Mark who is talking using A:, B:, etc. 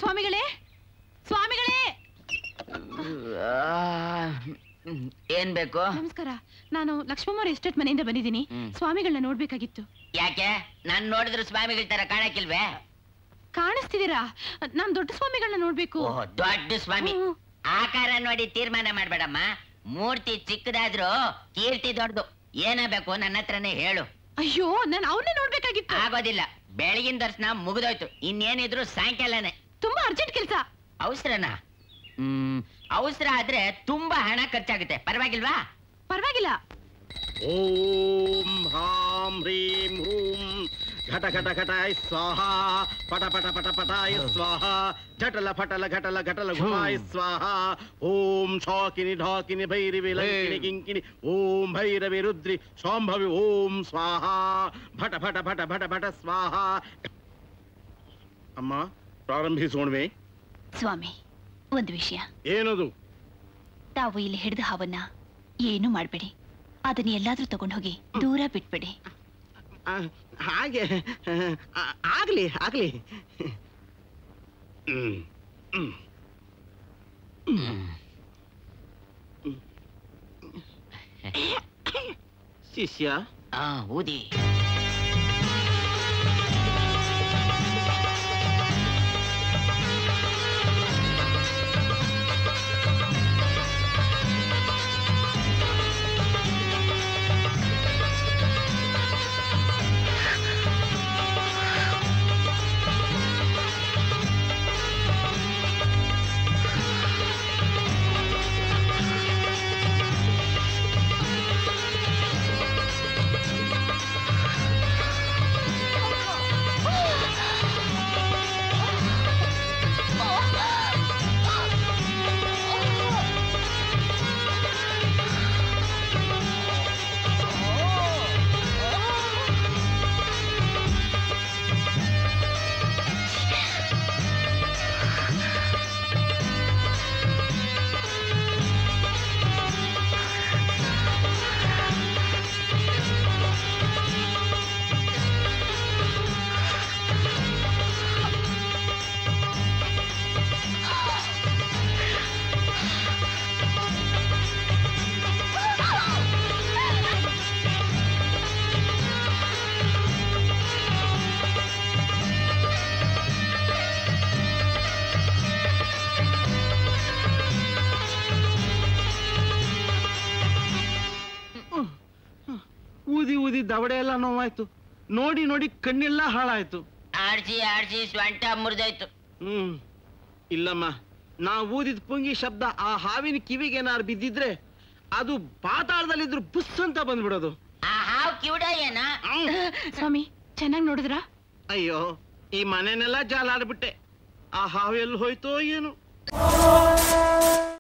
A: ಸ್ವಾಮಿಗಳೇ ಸ್ವಾಮಿಗಳೇ
B: ಏನ್ ಬೇಕು
A: ನಮಸ್ಕಾರ ನಾನು ಲಕ್ಷ್ಮಮ್ಮರ ಎಸ್ಟೇಟ್ ಮನೆಯಿಂದ ಬಂದಿದ್ದೀನಿ
B: ಹ್ಮ್.
A: ಸ್ವಾಮಿಗಳನ್ನ ನೋಡ್ಬೇಕಾಗಿತ್ತು
B: ಯಾಕೆ ನಾನ್ ನೋಡಿದ್ರು ಸ್ವಾಮಿಗಳ ತರ ಕಾಣಕ್ಕಿಲ್ವೇ
A: ಕಾಣಿಸ್ತಿದ್ದೀರಾ ನಾನ್ ದೊಡ್ಡ ಸ್ವಾಮಿಗಳನ್ನ ನೋಡ್ಬೇಕು
B: ಓಹ್ ದೊಡ್ಡ ಸ್ವಾಮಿ
A: ಹ್ಮ್.
B: ಆಕಾರ ನೋಡಿ ತೀರ್ಮಾನ ಮಾಡ್ಬೇಡಮ್ಮ ಮೂರ್ತಿ ಚಿಕ್ಕದಾದ್ರೂ ಕೀರ್ತಿ ದೊಡ್ಡದು ಏನಾಗಬೇಕು ನನ್ನ ಹತ್ರನೇ ಹೇಳು
A: ಅಯ್ಯೋ ನಾನು ಅವನ್ನೇ ನೋಡ್ಬೇಕಾಗಿತ್ತು
B: ಆಗೋದಿಲ್ಲ ಬೆಳಗಿನ ದರ್ಶನ ಮುಗಿದೋಯ್ತು ಇನ್ನೇನಿದ್ರು ಸಾಯಂಕಾಲನೇ
A: ತುಂಬಾ ಅರ್ಜೆಂಟ್ ಕೆಲಸ
B: ಅವಸರನ ಹ್ಮ್ ಅವಸರ ಆದ್ರೆ ತುಂಬಾ ಹಣ ಖರ್ಚಾಗುತ್ತೆ ಪರವಾಗಿಲ್ವಾ
A: ಪರವಾಗಿಲ್ಲ
C: ಓಂ ಹ್ರಾಂ ಹ್ರೀಂ ಹ್ರೂಂ ಘಟ ಘಟ ಘಟಾಯ ಸ್ವಾಹ ಪಟ ಪಟ ಪಟ ಪಟಾಯ ಸ್ವಾಹ ಜಟಲ ಫಟಲ ಘಟಲ ಘಟಲ ಘುಮಾಯ ಸ್ವಾಹ ಓಂ ಶಾಕಿನಿ ಢಾಕಿನಿ ಭೈರವಿ ಲಂಕಿನಿ ಕಿಂಕಿನಿ ಓಂ ಭೈರವಿ ರುದ್ರಿ ಶಾಂಭವಿ ಓಂ ಸ್ವಾಹ ಭಟ ಭಟ ಭಟ ಭಟ ಭಟ ಸ್ವಾಹ ಅಮ್ಮ ಪ್ರಾರಂಭಿಸೋಣವೇ
D: ಸ್ವಾಮಿ ಒಂದು ವಿಷಯ
C: ಏನದು
D: ತಾವು ಇಲ್ಲಿ ಹಿಡಿದ ಹಾವನ್ನ ಏನು ಮಾಡ್ಬೇಡಿ ಅದನ್ನ ಎಲ್ಲಾದ್ರೂ ತಗೊಂಡು ಹೋಗಿ ದೂರ ಬಿಟ್ಬಿಡಿ
C: ಆ, ಹಾಗೆ ಆ, ಆಗ್ಲಿ ಆಗ್ಲಿ ಹ್ಮ್ ಹ್ಮ್ ಶಿಷ್ಯ
B: ಆ ಊದಿ
C: ಊದಿ ಊದಿ ದವಡೆ ಎಲ್ಲ ನೋವಾಯ್ತು ನೋಡಿ ನೋಡಿ ಕಣ್ಣೆಲ್ಲ ಹಾಳಾಯ್ತು
B: ಆಡ್ಸಿ ಆಡ್ಸಿ ಸ್ವಂಟ ಮುರಿದೋಯ್ತು
C: ಹ್ಮ್ ಇಲ್ಲಮ್ಮ ನಾ ಊದಿದ ಪುಂಗಿ ಶಬ್ದ ಆ ಹಾವಿನ ಕಿವಿಗೆ ಏನಾರು ಬಿದ್ದಿದ್ರೆ ಅದು ಪಾತಾಳದಲ್ಲಿದ್ರು ಬುಸ್ ಅಂತ ಬಂದ್ಬಿಡೋದು
B: ಆ ಹಾವು ಕಿವುಡ ಏನ
A: ಸ್ವಾಮಿ ಚೆನ್ನಾಗಿ ನೋಡಿದ್ರಾ
C: ಅಯ್ಯೋ ಈ ಮನೆನೆಲ್ಲ ಜಾಲಾಡ್ಬಿಟ್ಟೆ ಆ ಹಾವು ಎಲ್ಲಿ ಹೋಯ್ತೋ ಏನು